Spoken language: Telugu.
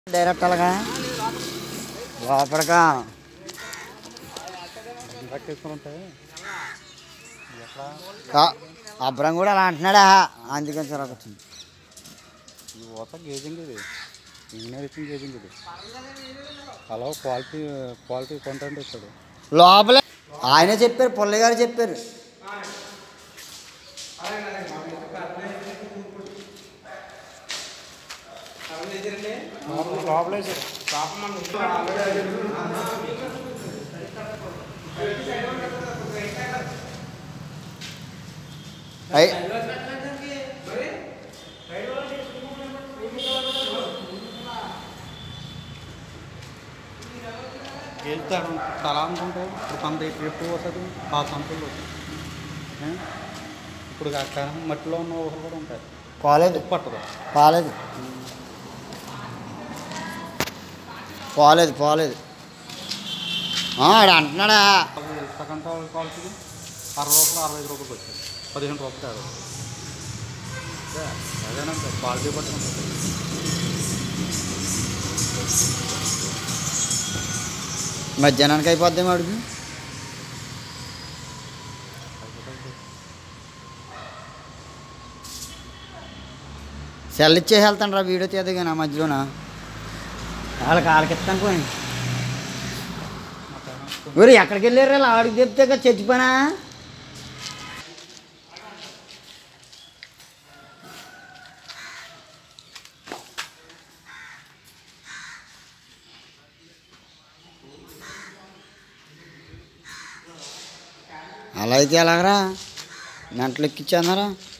డైరెక్ట్ అలాగా లోపలికా పట్టేసుకుని ఉంటాయి ఎక్కడ కా- అబ్రం కూడా అలా అంటున్నాడా అందుకని చిరాకు వచ్చింది ఈ ఊత గేజింగ్ ఇది ఇంజనీర్ ఇచ్చిన గేజింగ్ ఇది అలా క్వాలిటీ క్వాలిటీ కొంటాంటే ఇస్తాడు లోపలే ఆయనే చెప్పారు పుల్లయ్య గారు చెప్పారు లోపలే అయ్ వెళ్తాడు ఇప్పుడు అలా అనుకుంటే ఇప్పుడు సంత ఇప్పుడు ఎప్పుడు వస్తుంది ఆ సంతలో ఏ? ఇప్పుడు కాక మట్టిలో ఉన్న ఊహలు కూడా ఉంటాయి పోలేదు పట్టదు పోలేదు పోలేదు పోలేదు ఆ, ఆడు అంటున్నాడా సగం క్వాలిటీ అరవై రూపాయలు అరవై ఐదు రూపాయలకి వచ్చాయి పదిహేను రూపాయలు కాదు అదే, అదేనండి క్వాలిటీ బట్టి ఉంటుంది మధ్యాహ్నానికి అయిపోద్ది వాడికి సెల్ ఇచ్చేసి వెళ్తాను రా వీడియో తీయదు నా మధ్యలోన వాళ్ళకి వాళ్ళకి ఇస్తాను పోయి ఊరు ఎక్కడికి వెళ్ళారు ఇలా ఆడికి చెప్తే కదా చచ్చిపోయినా అలా అయితే ఎలాగరా గంటలు ఎక్కిచ్చాన్నారా